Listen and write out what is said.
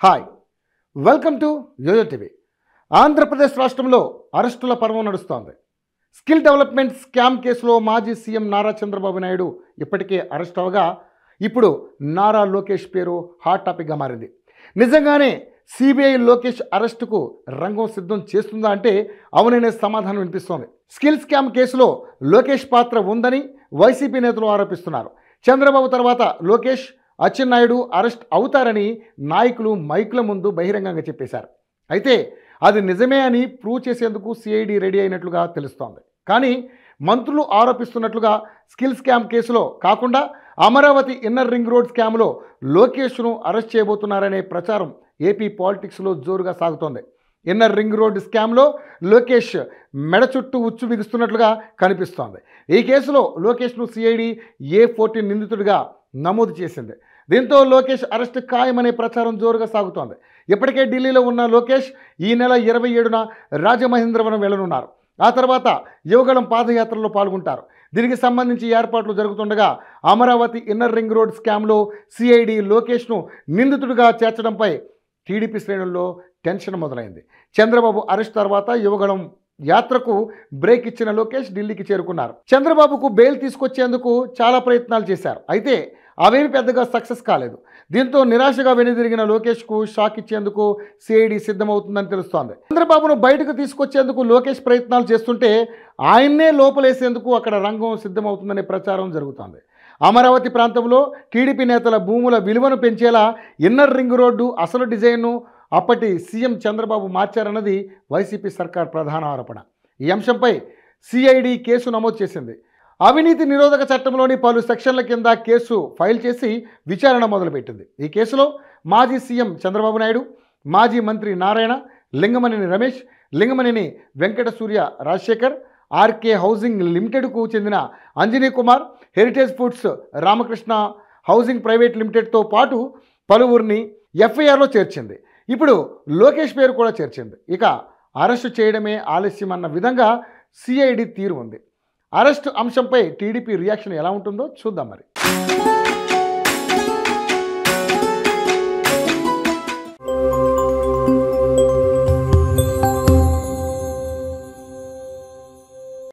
hi welcome to yo-yo TV Andhra Pradesh రాష్ట్రంలో అరెస్టుల పర్వం నడుస్తోంది స్కిల్ డెవలప్మెంట్ స్కామ్ కేసులో మాజీ సీఎం నారా చంద్రబాబు నాయుడు ఇప్పటికే అరెస్ట్ అవగా ఇప్పుడు నారా లోకేష్ పేరు హాట్ టాపిక్గా మారింది నిజంగానే సిబిఐ లోకేష్ అరెస్టుకు రంగం సిద్ధం చేస్తుందా అంటే అవుననే సమాధానం వినిపిస్తోంది స్కిల్ స్కామ్ కేసులో లోకేష్ పాత్ర ఉందని వైసీపీ నేతలు ఆరోపిస్తున్నారు చంద్రబాబు తర్వాత లోకేష్ అచ్చెన్నాయుడు అరెస్ట్ అవుతారని నాయకులు మైకుల ముందు బహిరంగంగా చెప్పేశారు అయితే అది నిజమే అని ప్రూవ్ చేసేందుకు సిఐడి రెడీ అయినట్లుగా తెలుస్తోంది కానీ మంత్రులు ఆరోపిస్తున్నట్లుగా స్కిల్ స్కామ్ కేసులో కాకుండా అమరావతి ఇన్నర్ రింగ్ రోడ్ స్కామ్లో లోకేష్ను అరెస్ట్ చేయబోతున్నారనే ప్రచారం ఏపీ పాలిటిక్స్లో జోరుగా సాగుతోంది ఇన్నర్ రింగ్ రోడ్ స్కామ్లో లోకేష్ మెడ చుట్టూ ఉచ్చు బిగుస్తున్నట్లుగా కనిపిస్తోంది ఈ కేసులో లోకేష్ను సిఐడి ఏ ఫోర్టీన్ నిందితుడిగా నమోదు చేసింది దీంతో లోకేష్ అరెస్ట్ ఖాయమనే ప్రచారం జోరుగా సాగుతోంది ఇప్పటికే ఢిల్లీలో ఉన్న లోకేష్ ఈ నెల ఇరవై ఏడున రాజమహేంద్రవరం వెళ్లనున్నారు ఆ తర్వాత యువగళం పాదయాత్రలో పాల్గొంటారు దీనికి సంబంధించి ఏర్పాట్లు జరుగుతుండగా అమరావతి ఇన్నర్ రింగ్ రోడ్ స్కామ్లో సిఐడి లోకేష్ను నిందితుడిగా చేర్చడంపై టీడీపీ శ్రేణుల్లో టెన్షన్ మొదలైంది చంద్రబాబు అరెస్ట్ తర్వాత యువగళం యాత్రకు బ్రేక్ ఇచ్చిన లోకేష్ ఢిల్లీకి చేరుకున్నారు చంద్రబాబుకు బెయిల్ తీసుకొచ్చేందుకు చాలా ప్రయత్నాలు చేశారు అయితే అవేమి పెద్దగా సక్సెస్ కాలేదు దీంతో నిరాశగా వెనుదిరిగిన లోకేష్కు షాక్ ఇచ్చేందుకు సిఐడి సిద్ధమవుతుందని తెలుస్తోంది చంద్రబాబును బయటకు తీసుకొచ్చేందుకు లోకేష్ ప్రయత్నాలు చేస్తుంటే ఆయన్నే లోపలేసేందుకు అక్కడ రంగం సిద్ధమవుతుందనే ప్రచారం జరుగుతోంది అమరావతి ప్రాంతంలో టీడీపీ నేతల భూముల విలువను పెంచేలా ఇన్నర్ రింగ్ రోడ్డు అసలు డిజైన్ను అప్పటి సీఎం చంద్రబాబు మార్చారన్నది వైసీపీ సర్కార్ ప్రధాన ఆరోపణ ఈ అంశంపై సిఐడి కేసు నమోదు చేసింది అవినీతి నిరోధక చట్టంలోని పలు సెక్షన్ల కింద కేసు ఫైల్ చేసి విచారణ మొదలుపెట్టింది ఈ కేసులో మాజీ సీఎం చంద్రబాబు నాయుడు మాజీ మంత్రి నారాయణ లింగమనేని రమేష్ లింగమనేని వెంకట సూర్య రాజశేఖర్ ఆర్కే హౌసింగ్ లిమిటెడ్కు చెందిన Anjani Kumar Heritage Foods Ramakrishna housing private లిమిటెడ్తో పాటు పలువురిని ఎఫ్ఐఆర్లో చేర్చింది ఇప్పుడు లోకేష్ పేరు కూడా చేర్చింది ఇక అరెస్టు చేయడమే ఆలస్యం అన్న విధంగా సిఐడి తీరు ఉంది అరెస్టు అంశంపై టీడీపీ రియాక్షన్ ఎలా ఉంటుందో చూద్దాం మరి